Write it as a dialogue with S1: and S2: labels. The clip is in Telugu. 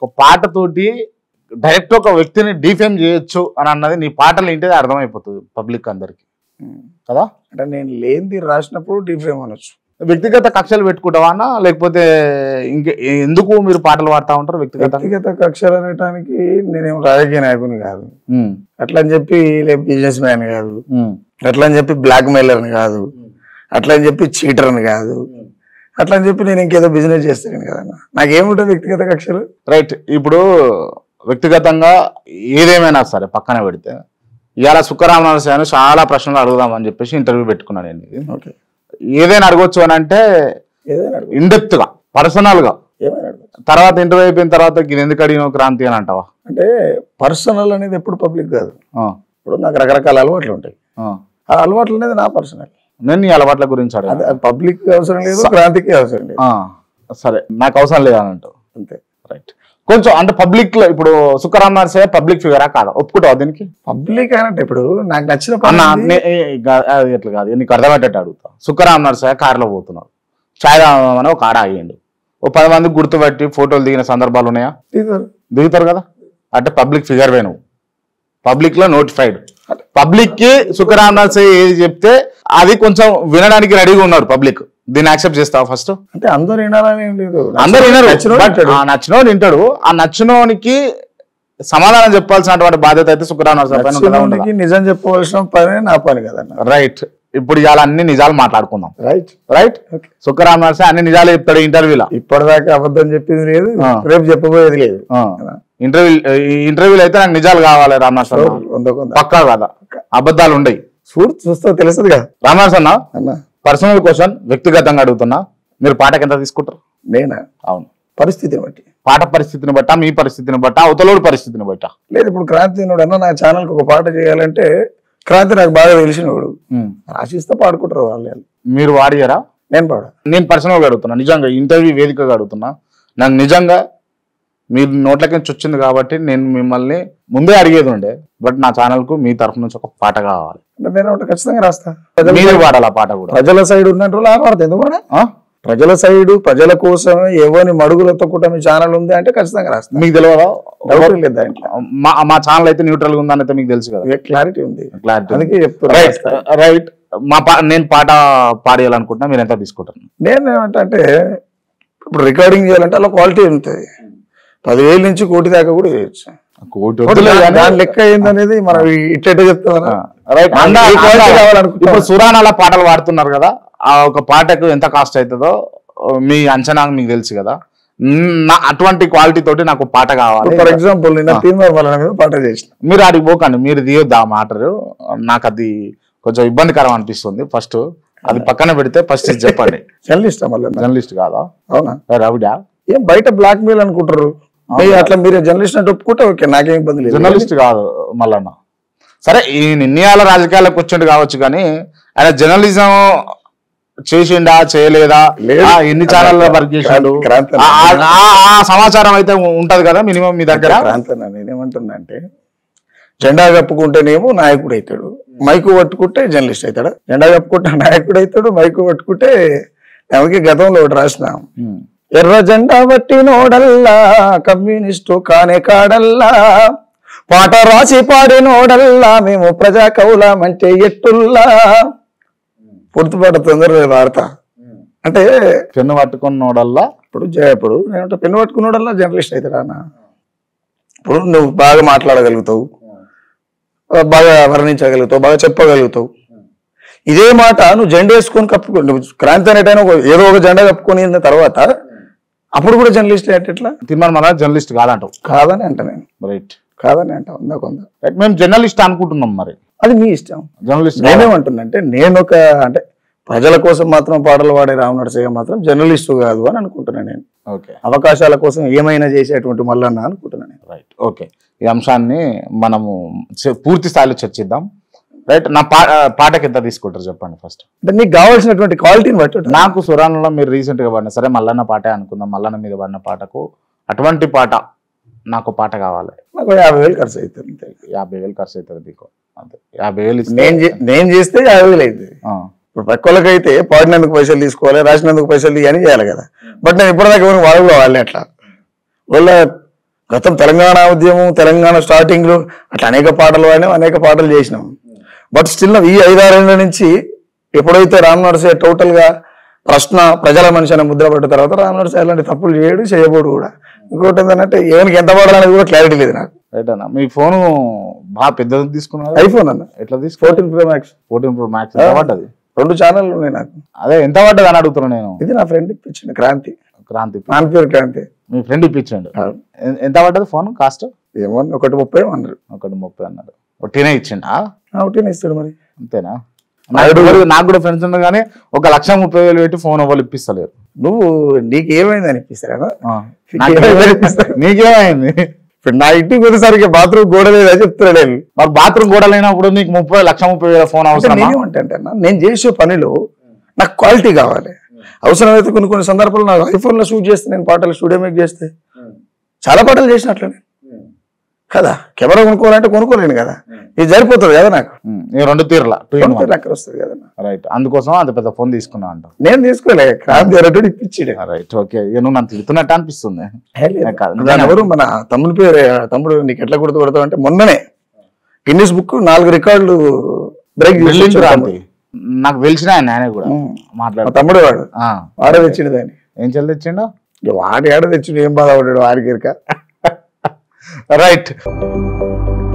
S1: ఒక పాటతోటి డైరెక్ట్ ఒక వ్యక్తిని డిఫేమ్ చేయొచ్చు అని అన్నది నీ పాటలు వింటే అర్థమైపోతుంది పబ్లిక్ అందరికి కదా
S2: అంటే నేను లేనిది రాసినప్పుడు డిఫేమ్ అనొచ్చు
S1: వ్యక్తిగత కక్షలు పెట్టుకుంటావా అన్న లేకపోతే ఇంకే ఎందుకు మీరు పాటలు పాడుతూ ఉంటారు వ్యక్తిగత
S2: వ్యక్తిగత కక్షలు అనడానికి నేనేం రాజకీయ నాయకుని కాదు అట్లా అని చెప్పి బిజినెస్ మ్యాన్ కాదు అట్లా అని చెప్పి బ్లాక్ మెయిలర్ని కాదు అట్లా అని చెప్పి చీటర్ని కాదు అట్లా అని చెప్పి నేను ఇంకేదో బిజినెస్ చేస్తాను కదన్నా నాకేముంటుంది వ్యక్తిగత కక్షలు
S1: రైట్ ఇప్పుడు వ్యక్తిగతంగా ఏదేమైనా సరే పక్కన పెడితే ఇవాళ సుఖరామ నరసింహ చాలా ప్రశ్నలు అడుగుదామని చెప్పేసి ఇంటర్వ్యూ పెట్టుకున్నాను నేను ఇది.
S2: ఓకే
S1: ఏదైనా అడగొచ్చు అని అంటే
S2: ఏదైనా అడుగు
S1: ఇండెప్త్ గా పర్సనల్ గా
S2: ఏమైనా అడుగు
S1: తర్వాత ఇంటర్వ్యూ అయిపోయిన తర్వాత ఇది ఎందుకు అడిగిన క్రాంతి అని అంటావా
S2: అంటే పర్సనల్ అనేది ఎప్పుడు పబ్లిక్ కాదు
S1: ఆ,
S2: ఇప్పుడు నాకు రకరకాల అలవాట్లు ఉంటాయి
S1: ఆ.
S2: ఆ అలవాట్లు అనేది నా పర్సనల్
S1: నేను నీ అలవాట్ల గురించి అడిగా
S2: అది పబ్లిక్ అవసరం లేదు క్రాంతికి అవసరం లేదు
S1: సరే నాకు అవసరం లేదు అని అంటావు
S2: అంతే
S1: రైట్ కొంచెం అంటే పబ్లిక్ లో ఇప్పుడు సుఖరామ్ నరసింహ పబ్లిక్ ఫిగరా కాదా ఒప్పుకుంటావు దీనికి
S2: పబ్లిక్ అన్నట్టు ఇప్పుడు నాకు నచ్చిన
S1: అన్న
S2: పని
S1: నే- ఏ- గా- అది ఎట్లా కాదు నీకు అర్థమయ్యేటట్టు అడుగుతా సుఖరామ్ నరసయ్య కారులో పోతున్నాడు ఛాయ్ తాగమని ఒక ఆడ అయ్యిండు ఓ పది మంది గుర్తుపెట్టి ఫోటోలు దిగిన సందర్భాలు ఉన్నాయా
S2: ఇద్దరు.
S1: దిగుతారు కదా అంటే పబ్లిక్ ఫిగర్ వే నువ్వు పబ్లిక్ లో నోటిఫైడ్ పబ్లిక్ కి సుఖరామ్ నరసయ్య ఏది చెప్తే అది కొంచెం వినడానికి రెడీగా ఉన్నారు పబ్లిక్ దీన్ని యాక్సెప్ట్ చేస్తావా ఫస్ట్
S2: అంటే అందరు వినాలని ఏం లేదు
S1: అందరు వినరు
S2: నచ్చినోడు
S1: But
S2: వింటాడు.
S1: ఆ నచ్చినోడు వింటాడు ఆ నచ్చినోనికి సమాధానం చెప్పాల్సినటువంటి బాధ్యత అయితే సుఖరామ్ నరసయ్య పైన ఉంటుందా ఉండదా?
S2: నచ్చినోడికి నిజం చెప్పవలసిన పని నా పని కదన్న
S1: రైట్ ఇప్పుడు ఇవాళ అన్ని నిజాలు మాట్లాడుకుందాం
S2: right
S1: right
S2: okay
S1: Sukharam Narasaiah అన్ని నిజాలు చెప్తాడు ఇంటర్వ్యూలో
S2: ఇప్పటిదాకా అబద్ధం చెప్పింది లేదు
S1: ఆ.
S2: రేపు చెప్పబోయేది లేదు
S1: ఇంటర్వ్యూ ఇంటర్వ్యూలో అయితే నాకు నిజాలు కావాలి రామనరసన్న
S2: కొంత కొంత
S1: పక్కా కదా అబద్ధాలు ఉండయి
S2: చూడు చూస్తా తెలుస్తుందిగా
S1: రామనరసన్న
S2: అన్న
S1: పర్సనల్ క్వశ్చన్ వ్యక్తిగతంగా అడుగుతున్నా మీరు పాటకి ఎంత తీసుకుంటారు
S2: నేనా
S1: అవును
S2: పరిస్థితిని బట్టి
S1: పాట పరిస్థితిని బట్టా మీ పరిస్థితిని బట్టా అవతలోడు పరిస్థితిని బట్టా
S2: లేదు ఇప్పుడు క్రాంతి నోడు అన్న నా ఛానల్కి ఒక పాట చేయాలంటే క్రాంతి నాకు బాగా తెలిసినోడు
S1: ఉమ్.
S2: రాసిస్తే పాడుకుంటారు వాళ్ళు
S1: మీరు వాడియారా
S2: నేను పాడా
S1: నేను పర్సనల్గా అడుగుతున్నా నిజంగా ఇంటర్వ్యూ వేదికగా అడుగుతున్నా నాకు నిజంగా మీరు నోట్లకి నుంచి వచ్చింది కాబట్టి నేను మిమ్మల్ని ముందే అడిగేది ఉండే బట్ నా ఛానల్ కు మీ తరఫు నుంచి ఒక పాట కావాలి
S2: అంటే నేను ఒకటి ఖచ్చితంగా రాస్తా ప్రజల
S1: మీరు పాడాలి ఆ పాట కూడా
S2: ప్రజల సైడ్ ఉన్నట్టు రోజులు ఆడతాను ఎందుకు కూడా
S1: ఆ?
S2: ప్రజల సైడ్ ప్రజల కోసం ఎవరిని మడుగులతో కూడా మీ ఛానల్ ఉంది అంటే ఖచ్చితంగా రాస్తా
S1: మీకు తెలియదా
S2: డౌట్ లేదు దాంట్లో
S1: మా మా ఛానల్ అయితే న్యూట్రల్ గా ఉందని అయితే మీకు తెలుసు కదా
S2: క్లారిటీ ఉంది
S1: క్లారిటీ
S2: అందుకే చెప్తున్నా
S1: రైట్
S2: రాస్తా.
S1: రైట్ మా పా నేను పాట పాడేయాలనుకుంటున్నా మీరు ఎంత తీసుకుంటారు
S2: నేను ఏమంటే ఇప్పుడు రికార్డింగ్ చేయాలంటే అలా క్వాలిటీ ఉంటుంది పదివేల నుంచి కోటి దాకా కూడా చేయొచ్చు
S1: కోటి
S2: ఇప్పుడు
S1: వద్దులే
S2: దాని-
S1: కానీ-
S2: దాని లెక్క ఏందనేది మనం ఇట్ట చెప్తామన్నా
S1: ఆ, రైట్
S2: మనకి
S1: అందా-
S2: ఏ quality
S1: అందా-
S2: కావాలనుకుంటున్నాం?
S1: ఇప్పుడు సురానాల పాటలు పాడుతున్నారు కదా ఆ ఒక పాటకు ఎంత కాస్ట్ అవుతుందో మీ అంచనా మీకు తెలుసు కదా మ్, నా- అటువంటి క్వాలిటీ తోటి నాకు పాట కావాలి
S2: ఫర్ ఎగ్జాంపుల్ నిన్న తీన్మార్ మల్లన మీద పాట చేసిన
S1: మీరు అడిగి పోకండి మీరు తీయొద్దు ఆ మాటలు నాకు అది కొంచెం ఇబ్బందికరం అనిపిస్తుంది ఫస్ట్ అది పక్కన పెడితే ఫస్ట్ ఇది చెప్పండి
S2: జర్నలిస్ట్ మల్లన్న
S1: జర్నలిస్ట్ కాదా
S2: అవునా
S1: రవిడా
S2: ఏం బయట బ్లాక్ మెయిల్ అనుకుంటారు మీరు అట్లా మీరు జర్నలిస్ట్ అంటే ఒప్పుకుంటే ఓకే నాకేం ఇబ్బంది లేదు
S1: జర్నలిస్ట్ కాదు మల్లన్న సరే ఈ నిర్ణయాల రాజకీయాలకు వచ్చిండు కావచ్చు కానీ ఆయన జర్నలిజం చేసిండా చేయలేదా
S2: లేదు.
S1: ఆ, ఎన్ని ఛానల్ వర్క్ చేసిండు
S2: క్రాంతి
S1: ఆ- ఆ- ఆ- ఆ సమాచారం అయితే ఉంటది కదా మినిమం మీ దగ్గర
S2: ప్రాంతం నేనేమంటున్నా అంటే జెండా కప్పుకుంటేనేమో నాయకుడు అవుతాడు మైకు పట్టుకుంటే జర్నలిస్ట్ అవుతాడు జెండా కప్పుకుంటే నాయకుడు అవుతాడు మైకు పట్టుకుంటే ఆమెకి గతంలో ఒకటి రాసిన
S1: ఉమ్.
S2: ఎర్ర జెండా బట్టి నోడల్లా కమ్యూనిస్టు కానే కాడల్లా పాట రాసి పాడి నోడల్లా మేము ప్రజా కౌలమంటే ఎట్టుల్లా పొడుతుపాట తొందరగా వాడతా అంటే
S1: పెన్ను పట్టుకున్నోడల్లా
S2: ఇప్పుడు జ- ఇప్పుడు నేను పెన్ను పట్టుకున్నోడల్లా జర్నలిస్ట్ అవుతాడా అన్న ఇప్పుడు నువ్వు బాగా మాట్లాడగలుగుతావు ఆ, బాగా వర్ణించగలుగుతావు బాగా చెప్పగలుగుతావు ఇదే మాట నువ్వు జెండా వేసుకొని కప్పుకో నువ్వు క్రాంతి అనేటైనా ఒక- ఏదో ఒక జెండా కప్పుకొని ఉన్న తర్వాత అప్పుడు కూడా జర్నలిస్ట్ అంటే ఎట్లా
S1: తిరుమల మన జర్నలిస్ట్ కాదంటావు
S2: కాదని అంట నేను
S1: రైట్
S2: కాదని అంట ఉందా కొంద
S1: రైట్ మేము జర్నలిస్ట్ అనుకుంటున్నాం మరి
S2: అది మీ ఇష్టం
S1: జర్నలిస్ట్
S2: నేనేమంటున్నా అంటే నేను ఒక అంటే ప్రజల కోసం మాత్రం పాటలు పాడే రామ్ నరసయ్య మాత్రం జర్నలిస్టు కాదు అని అనుకుంటున్నాను నేను
S1: ఓకే
S2: అవకాశాల కోసం ఏమైనా చేసేటువంటి మల్లన్న అనుకుంటున్నాను నేను
S1: రైట్ ఓకే ఈ అంశాన్ని మనము చ- పూర్తి స్థాయిలో చర్చిద్దాం రైట్ నా పా పాటకి ఎంత తీసుకుంటారు చెప్పండి ఫస్ట్
S2: అంటే నీకు కావాల్సినటువంటి క్వాలిటీని బట్టి ఉంటుంది.
S1: నాకు సురానంలో మీరు రీసెంట్ గా పడిన సరే మల్లన్న పాటే అనుకుందాం మల్లన్న మీద పడిన పాటకు అటువంటి పాట నాకు పాట కావాలి
S2: నాకు యాభై వేలు ఖర్చు అవుతుంది అంతే.
S1: యాభై వేలు ఖర్చు అవుతుంది మీకు అంతే యాభై వేలు ఇస్తే
S2: నేను చే- నేను చేస్తే యాభై వేలు అవుతుంది
S1: ఆ,
S2: ఇప్పుడు పక్కలకి అయితే పాడినందుకు పైసలు తీసుకోవాలి రాసినందుకు పైసలు తీయని చేయాలి కదా బట్ నేను ఇప్పటిదాకా ఎవరికి వాళ్ళు వాళ్ళు అట్లా వాళ్ళ గతం తెలంగాణ ఉద్యమం తెలంగాణ స్టార్టింగ్ లో అట్లా అనేక పాటలు పాడినాం అనేక పాటలు చేసినాం బట్ స్టిల్ ఈ ఐదారేళ్ల నుంచి ఎప్పుడైతే రామ్ నరసయ్య టోటల్ గా ప్రశ్న ప్రజల మనిషి అనే ముద్ర పడ్డ తర్వాత రామ్ నరసయ్య అలాంటి తప్పులు చేయడు చేయబోడు కూడా ఇంకోటి ఏంటంటే ఏమనికి ఎంత పాడాలనేది కూడా క్లారిటీ లేదు నాకు
S1: రైట్ అన్న మీ ఫోన్ బాగా పెద్దది తీసుకున్నారు
S2: ఐఫోన్ అన్న
S1: ఎట్లా తీసుకు
S2: fourteen pro max
S1: fourteen pro max ఎంత పడ్డది
S2: రెండు ఛానళ్ళు ఉన్నాయి నాకు
S1: అదే ఎంత పడ్డది అని అడుగుతున్నా నేను
S2: ఇది నా ఫ్రెండ్ ఇప్పించింది క్రాంతి
S1: క్రాంతి
S2: నాన్ పేరు క్రాంతి
S1: మీ ఫ్రెండ్ ఇప్పించండి ఎ- ఎంత పడ్డది ఫోన్ కాస్ట్
S2: ఏమో ఒకటి ముప్పై అన్నారు
S1: ఒకటి ముప్పై అన్నారు ఒట్టినే ఇచ్చిండా
S2: ఒకటి ఇస్తాడు మరి
S1: అంతేనా నాకు కూడా- నాకు కూడా ఫ్రెండ్స్ ఉన్నారు కానీ ఒక లక్ష ముప్పై వేలు పెట్టి ఫోన్ వాళ్ళు ఇప్పిస్తలేరు
S2: నువ్వు నీకు ఏమైంది అనిపిస్తారా
S1: ఆ.
S2: నీకు ఏమైంది అనిపిస్తారు
S1: నీకేమైంది
S2: ఇప్పుడు నా ఇంటికి వచ్చేసరికి బాత్రూమ్ గోడ లేదా చెప్తున్నా నేను
S1: మరి బాత్రూమ్ కూడా లేనప్పుడు నీకు ముప్పై లక్ష ముప్పై వేల ఫోన్
S2: అంటే
S1: అవసరమా
S2: నేనేమంటే అంటే అన్న, నేను చేసే పనిలో నాకు క్వాలిటీ కావాలి అవసరమైతే కొన్ని కొన్ని సందర్భాలు నాకు ఐఫోన్ లో షూట్ చేస్తే నేను పాటలు స్టూడియో మేక్ చేస్తే చాలా పాటలు చేసినట్లే నేను కదా కెమెరా కొనుక్కోవాలంటే కొనుక్కోలేను కదా ఇది సరిపోతుంది కదా నాకు
S1: ఉమ్, ఈ రెండు తీర్ల టూ ఇన్
S2: కొనుక్కోలేక అక్కడ వస్తుంది కదా
S1: రైట్ అందుకోసం అంత పెద్ద ఫోన్ తీసుకున్నా అంట
S2: నేను తీసుకోలే క్రాంతి ఎరటుడు ఇప్పించాడు
S1: రైట్ ఓకే నువ్వు నన్ను తిడుతున్నట్టు అనిపిస్తుంది నాకు కాదు.
S2: దాని ఎవరు మన తమ్ముని పేరు తమ్ముడు నీకు ఎట్లా గుర్తు కొడతావు అంటే మొన్ననే గిన్నిస్ బుక్ నాలుగు రికార్డులు బ్రేక్
S1: బిల్డింగ్ క్రాంతి నాకు తెలిసిన ఆయన ఆయనే కూడా
S2: మా
S1: మాట్లాడు
S2: తమ్ముడు వాడు
S1: ఆ,
S2: వాడే తెచ్చిండు దాన్ని
S1: ఏం చెల్లి తెచ్చిండు
S2: ఇక వాడి ఆడ తెచ్చిండు ఏం బాధపడ్డాడు వారికి ఇరక
S1: రైట్